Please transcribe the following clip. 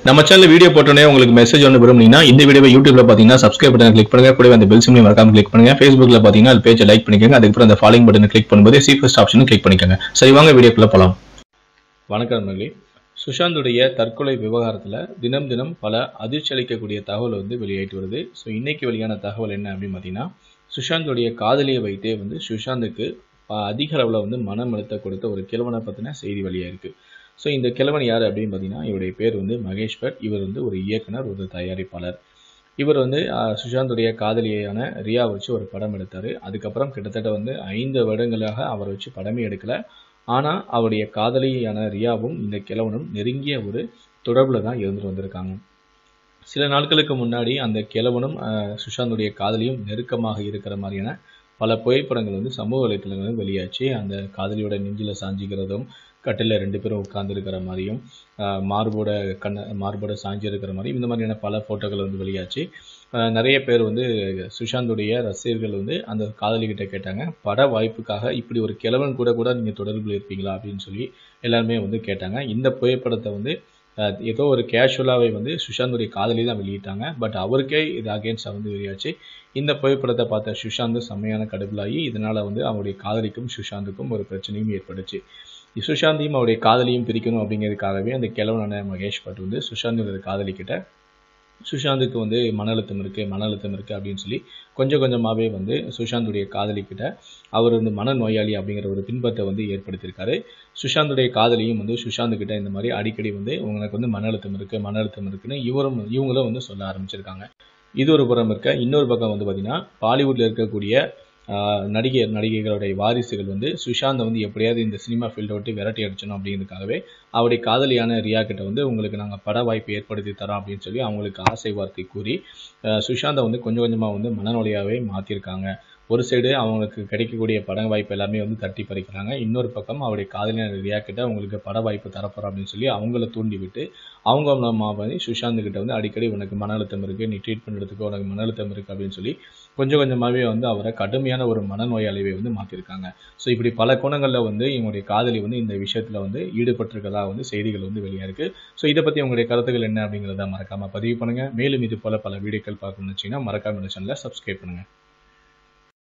நம்ம channel video போட்டோன்னே உங்களுக்கு மெசேஜ் ஒன்று விரும்புனீங்கன்னா இந்த வீடியோவை யூடியூப்ல பார்த்தீங்கன்னா சப்ஸ்கிரைப் பட்டன் கிளிக் பண்ணுங்க கூடவே அந்த பெல் சிம்லையும் மறக்காம கிளிக் பண்ணுங்க ஃபேஸ்புக்ல பார்த்தீங்கன்னா அது பேஜை லைக் பண்ணிக்கோங்க அதுக்கப்புறம் அந்த ஃபாலோயிங் பட்டனை கிளிக் பண்ணும்போது சி ஃபர்ஸ்ட் ஆப்ஷனும் கிளிக் பண்ணிக்கோங்க சரி வாங்க வீடியோக்குள்ள போலாம் வணக்கம் நண்பர்களே சுஷாந்துடைய தற்கொலை விவகாரத்தில் தினம் தினம் பல அதிர்ச்சி அளிக்கக்கூடிய தகவல் வந்து வெளியாயிட்டு வருது ஸோ இன்னைக்கு வெளியான தகவல் என்ன அப்படின்னு பார்த்தீங்கன்னா சுஷாந்துடைய காதலியை வைத்தே வந்து சுஷாந்துக்கு அஹ், அதிக அளவில் வந்து மனம் அழுத்த கொடுத்த ஒரு கிழவனை பற்றின செய்தி வெளியாயிருக்கு ஸோ இந்த கிழவன் யார் அப்படின்னு பார்த்தீங்கன்னா இவருடைய பேர் வந்து மகேஷ் பட் இவர் வந்து ஒரு இயக்குனர் ஒரு தயாரிப்பாளர் இவர் வந்து அஹ், சுஷாந்துடைய காதலியான ரியா வச்சு ஒரு படம் எடுத்தார் அதுக்கப்புறம் கிட்டத்தட்ட வந்து ஐந்து வருடங்களாக அவரை வச்சு படமே எடுக்கல ஆனால் அவருடைய காதலியான ரியாவும் இந்த கிழவனும் நெருங்கிய ஒரு தொடர்பில் தான் இருந்துட்டு வந்திருக்காங்க சில நாட்களுக்கு முன்னாடி அந்த கிழவனும் அஹ், சுஷாந்துடைய காதலியும் நெருக்கமாக இருக்கிற மாதிரியான பல புகைப்படங்கள் வந்து சமூக வலைத்தளங்கள் வெளியாச்சு அந்த காதலியோட நெஞ்சில் சாஞ்சிக்கிறதும் கட்டில் ரெண்டு பேரும் உட்கார்ந்துருக்கிற மாதிரியும் அஹ், மார்போட கண்ண மார்போட சாஞ்சி இருக்கிற மாதிரியும் இந்த மாதிரியான பல ஃபோட்டோக்கள் வந்து வெளியாச்சு அஹ், நிறைய பேர் வந்து சுஷாந்துடைய ரசிகர்கள் வந்து அந்த காதலி கிட்ட கேட்டாங்க பட வாய்ப்புக்காக இப்படி ஒரு கிழவன் கூட கூட நீங்கள் தொடர்பில் இருப்பீங்களா அப்படின்னு சொல்லி எல்லாருமே வந்து கேட்டாங்க இந்த புகைப்படத்தை வந்து அஹ், ஏதோ ஒரு கேஷுவலாகவே வந்து சுஷாந்துடைய காதலி தான் வெளியிட்டாங்க பட் அவருக்கே இது அகேன்ஸ்டாக வந்து வெளியாச்சு இந்த புகைப்படத்தை பார்த்த சுஷாந்த் செம்மையான கடுப்பிலாகி இதனால வந்து அவருடைய காதலிக்கும் சுஷாந்துக்கும் ஒரு பிரச்சனையும் ஏற்பட்டுச்சு சுஷாந்தையும் அவருடைய காதலியும் பிரிக்கணும் அப்படிங்கிறதுக்காகவே அந்த கிழவனான மகேஷ் பட் வந்து சுஷாந்தோட காதலி கிட்ட சுஷாந்துக்கு வந்து மன அழுத்தம் இருக்கு மன அழுத்தம் இருக்கு அப்படின்னு சொல்லி கொஞ்சம் கொஞ்சமாவே வந்து சுஷாந்துடைய காதலி கிட்ட அவர் வந்து மன நோயாளி அப்படிங்கிற ஒரு பின்பத்தை வந்து ஏற்படுத்தியிருக்காரு சுஷாந்துடைய காதலியும் வந்து சுஷாந்த் கிட்ட இந்த மாதிரி அடிக்கடி வந்து உங்களுக்கு வந்து மன அழுத்தம் இருக்கு மன அழுத்தம் இருக்குன்னு இவரும் இவங்களும் வந்து சொல்ல ஆரம்பிச்சிருக்காங்க இது ஒரு புறம் இருக்க இன்னொரு பக்கம் வந்து பார்த்தீங்கன்னா பாலிவுட்ல இருக்கக்கூடிய ஆஹ், நடிகை நடிகைகளுடைய வாரிசுகள் வந்து சுஷாந்தை வந்து எப்படியாவது இந்த சினிமா ஃபீல்டை விட்டு விரட்டி அடிச்சணும் அப்படிங்கிறதுக்காகவே அவருடைய காதலியான ரியா கிட்ட வந்து உங்களுக்கு நாங்கள் பட வாய்ப்பு ஏற்படுத்தி தரோம் அப்படின்னு சொல்லி அவங்களுக்கு ஆசை வார்த்தை கூறி ஆஹ், சுஷாந்தை வந்து கொஞ்சம் கொஞ்சமாக வந்து மனநோயாவே மாற்றிருக்காங்க ஒரு சைடு அவங்களுக்கு கிடைக்கக்கூடிய பட வாய்ப்பு எல்லாமே வந்து தட்டி பறிக்கிறாங்க இன்னொரு பக்கம் அவருடைய காதலியான ரியா கிட்ட உங்களுக்கு பட வாய்ப்பு தரப்போறோம் அப்படின்னு சொல்லி அவங்கள தூண்டி விட்டு அவங்க மூலமா வந்து சுஷாந்த் கிட்ட வந்து அடிக்கடி உனக்கு மன அழுத்தம் இருக்கு நீ ட்ரீட்மெண்ட் எடுத்துக்கோ உனக்கு மன அழுத்தம் இருக்கு அப்படின்னு சொல்லி கொஞ்சம் கொஞ்சமாவே வந்து அவரை கடுமையான ஒரு மனநோயாளியை வந்து மாற்றிருக்காங்க ஸோ இப்படி பல கோணங்களில் வந்து இவங்களுடைய காதலி வந்து இந்த விஷயத்துல வந்து ஈடுபட்டிருக்கதா வந்து செய்திகள் வந்து வெளியா இருக்கு ஸோ இதை பத்தி உங்களுடைய கருத்துக்கள் என்ன அப்படிங்கிறத மறக்காம பதிவு பண்ணுங்க மேலும் இது போல பல வீடியோக்கள் பார்க்கணும்னு வச்சீங்கன்னா மறக்காம இந்த சேனலை சப்ஸ்கிரைப் பண்ணுங்க